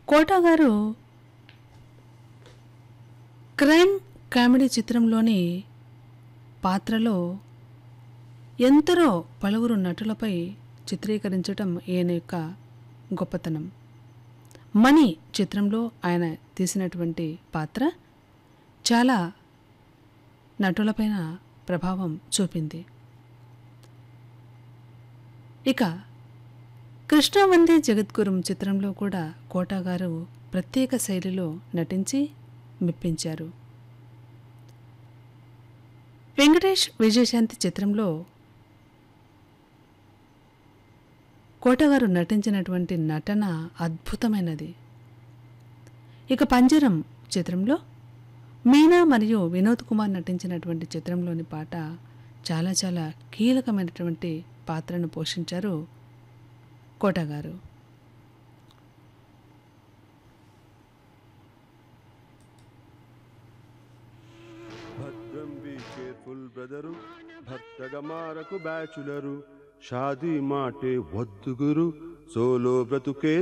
quota గారు crime comedy చిత్రంలోని పాత్రలో ఎందరో పలువురు నటులపై చిత్రీకరించటం ఈయన యొక్క గొప్పతనం మణి చిత్రంలో ఆయన తీసినటువంటి పాత్ర చాలా నటులపైన ప్రభావం చూపింది ఇక కృష్ణవందే జగద్గురుం చిత్రంలో కూడా కోటా గారు ప్రత్యేక శైలిలో నటించి మెప్పించారు వెంకటేష్ విజయశాంతి చిత్రంలో కోటగారు నటించినటువంటి నటన అద్భుతమైనది ఇక పంజరం చిత్రంలో మీనా మరియు వినోద్ కుమార్ నటించినటువంటి చిత్రంలోని పాట చాలా చాలా కీలకమైనటువంటి పాత్రను పోషించారు కోటగారు భద్రం బి కేర్ఫుల్ బ్రదరు భక్తగా మారకు బ్యాచులరు షాదీ మాటే వద్దు గురు సోలో బ్రతుకే